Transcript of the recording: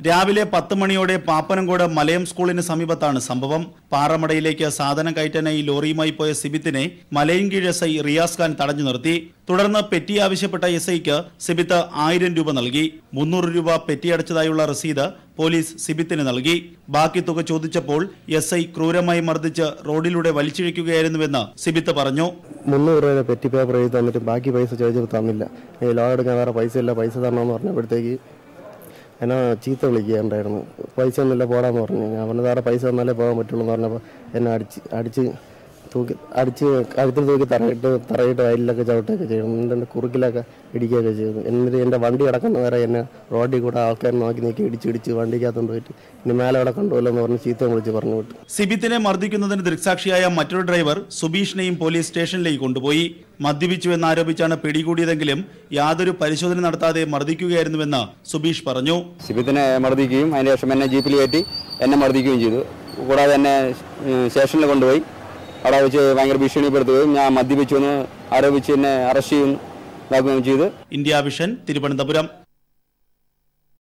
രാവിലെ പത്ത് മണിയോടെ പാപ്പനംകോട് മലയം സ്കൂളിന് സമീപത്താണ് സംഭവം പാറമടയിലേക്ക് സാധനം കയറ്റാനായി ലോറിയുമായി പോയ സിബിത്തിനെ മലയൻകീഴ് എസ് ഐ റിയാസ് ഖാൻ തടഞ്ഞു നിർത്തി തുടർന്ന് പെറ്റി ആവശ്യപ്പെട്ട എസ് ഐക്ക് സിബിത്ത് ആയിരം രൂപ നൽകി മുന്നൂറ് രൂപ പെറ്റി അടച്ചതായുള്ള രസീത് പോലീസ് സിബിത്തിന് നൽകി ബാക്കി തുക ചോദിച്ചപ്പോൾ എസ് ഐ ക്രൂരമായി മർദ്ദിച്ച് റോഡിലൂടെ വലിച്ചിഴയ്ക്കുകയായിരുന്നുവെന്ന് സിബിത്ത് പറഞ്ഞു മുന്നൂറ് രൂപ പെറ്റി പേപ്പർ എഴുതി തന്നിട്ട് ബാക്കി പൈസ ചോദിച്ചപ്പോൾ തന്നില്ല ഈ ലോൺ എടുക്കാൻ വേറെ പൈസ ഇല്ല പൈസ തരണമെന്ന് പറഞ്ഞപ്പോഴത്തേക്ക് എന്നെ ചീത്ത വിളിക്കുകയുണ്ടായിരുന്നു പൈസ ഒന്നുമില്ല പോടാന്ന് പറഞ്ഞു ഞാൻ പറഞ്ഞു വേറെ പൈസ തന്നാലേ പോകാൻ പറ്റുള്ളൂ എന്ന് പറഞ്ഞപ്പോൾ എന്നെ അടിച്ച് അടിച്ച് തൂക്കി അടിച്ച് കഴുത്തിൽ തൂക്കി തറയിട്ട് തറയിട്ട് വയലിലൊക്കെ ചവിട്ടുകയൊക്കെ ചെയ്തു എന്നിട്ട് എൻ്റെ കുറുക്കിലൊക്കെ ഇടിക്കുകയൊക്കെ ചെയ്തു എന്നിട്ട് എൻ്റെ വണ്ടി കിടക്കുന്ന വരെ എന്നെ റോഡിൽ കൂടെ ആൾക്കാർ നോക്കി നീക്കി ഇടിച്ച് ഇടിച്ച് വണ്ടിക്കകത്തോണ്ട് പോയിട്ട് ഇനി മേലെ അവിടെ കൊണ്ടുപോയില്ല എന്ന് പറഞ്ഞ് ചീത്ത വിളിച്ച് പറഞ്ഞു വിട്ടു സിബിത്തിനെ മർദ്ദിക്കുന്നതിന് ദൃക്സാക്ഷിയായ മറ്റൊരു ഡ്രൈവർ സുബീഷിനെയും പോലീസ് സ്റ്റേഷനിലേക്ക് കൊണ്ടുപോയി മദ്യപിച്ചു എന്നാരോപിച്ചാണ് പിടികൂടിയതെങ്കിലും യാതൊരു പരിശോധന നടത്താതെ മർദ്ദിക്കുകയായിരുന്നുവെന്ന് സുബീഷ് പറഞ്ഞു സിബിത്തിനെ മർദ്ദിക്കുകയും അതിന് ശേഷം എന്നെ ജീപ്പിൽ കയറ്റി എന്നെ മർദ്ദിക്കുകയും ചെയ്തു കൂടാതെ എന്നെ ഏഹ്, സ്റ്റേഷനിൽ കൊണ്ടുപോയി അവിടെ വെച്ച് ഭയങ്കര ഭീഷണിപ്പെടുത്തുകയും ഞാൻ മദ്യപിച്ചു എന്ന് ആരോപിച്ച് എന്നെ അറസ്റ്റ് ചെയ്യുകയും ഇതാക്കുകയും ചെയ്തു ഇന്ത്യ വിഷൻ തിരുവനന്തപുരം